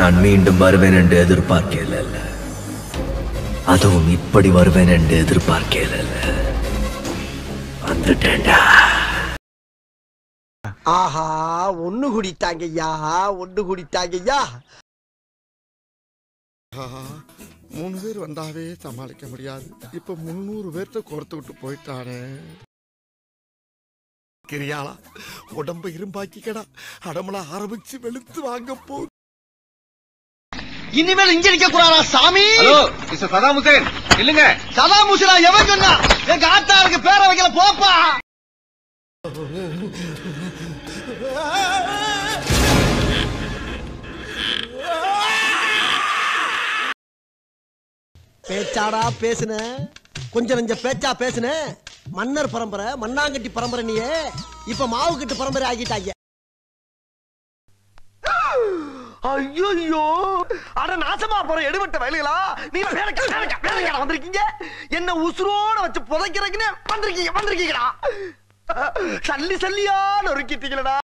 நான் மீண்டும் வருவேன் என்று எதிர்பார்க்கல அதுவும் இப்படி வருவேன் என்று எதிர்பார்க்கல வந்துட்டேன்டா ஆஹா ஒண்ணு குடித்தாங்கய்யா ஒண்ணு குடித்தாங்கய்யா ஆஹா, மூணு பேர் வந்தாவே சமாளிக்க முடியாது இப்ப முன்னூறு பேர்த்த கோர்த்து விட்டு போயிட்டானே கிரியாளா உடம்ப இரும்பாக்கிக்கடா அடமலா ஆரம்பிச்சு வெளுத்து வாங்க போ இனிமேல் இங்க நிக்க கூடாதா சாமி ஹலோ மிஸ்டர் சதாம் ஹுசேன் இல்லுங்க சதாம் ஹுசேனா எவன் சொன்னா எங்க ஆத்தாருக்கு பேரை வைக்கல போப்பா பேச்சாடா பேசுன கொஞ்சம் நஞ்ச பேச்சா பேசுன மன்னர் பரம்பரை மண்ணாங்கட்டி பரம்பரை நீயே இப்ப மாவு கட்டு பரம்பரை ஆகிட்டாங்க ஐயோ அட நாசமா போற எடுபட்ட வயலுகளா நீ வேலைக்கா வேலைக்கா வேலைக்கா வந்திருக்கீங்க என்ன உசுரோட வச்சு புதைக்கிறதுக்குன்னு வந்திருக்கீங்க வந்திருக்கீங்கடா சல்லி சல்லியா நொறுக்கிட்டீங்களடா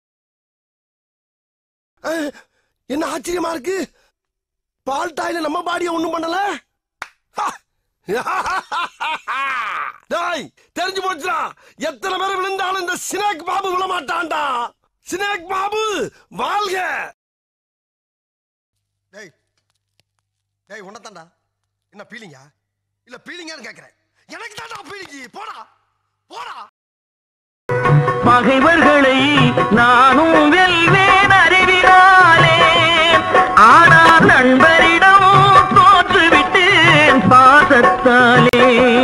என்ன ஆச்சரியமா இருக்கு பால் டாயில நம்ம பாடிய ஒண்ணும் பண்ணல ஹா! டேய் தெரிஞ்சு போச்சுடா எத்தனை பேர் விழுந்தாலும் இந்த சினேக் பாபு விழ மாட்டான்டா சினேக் பாபு வாழ்க டேய் டேய் உன்னதான்டா என்ன பீலிங்கா இல்ல பீலிங்கான்னு கேக்குறேன் எனக்கு தான்டா பீலிங்கி போடா போடா பகைவர்களை நானும் வெல்வேன் அறிவினாலே ஆனால் நண்பரிடம் தோற்றுவிட்டேன் பாசத்தாலே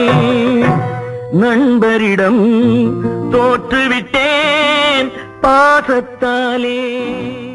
நண்பரிடம் தோற்றுவிட்டேன் பாசத்தாலே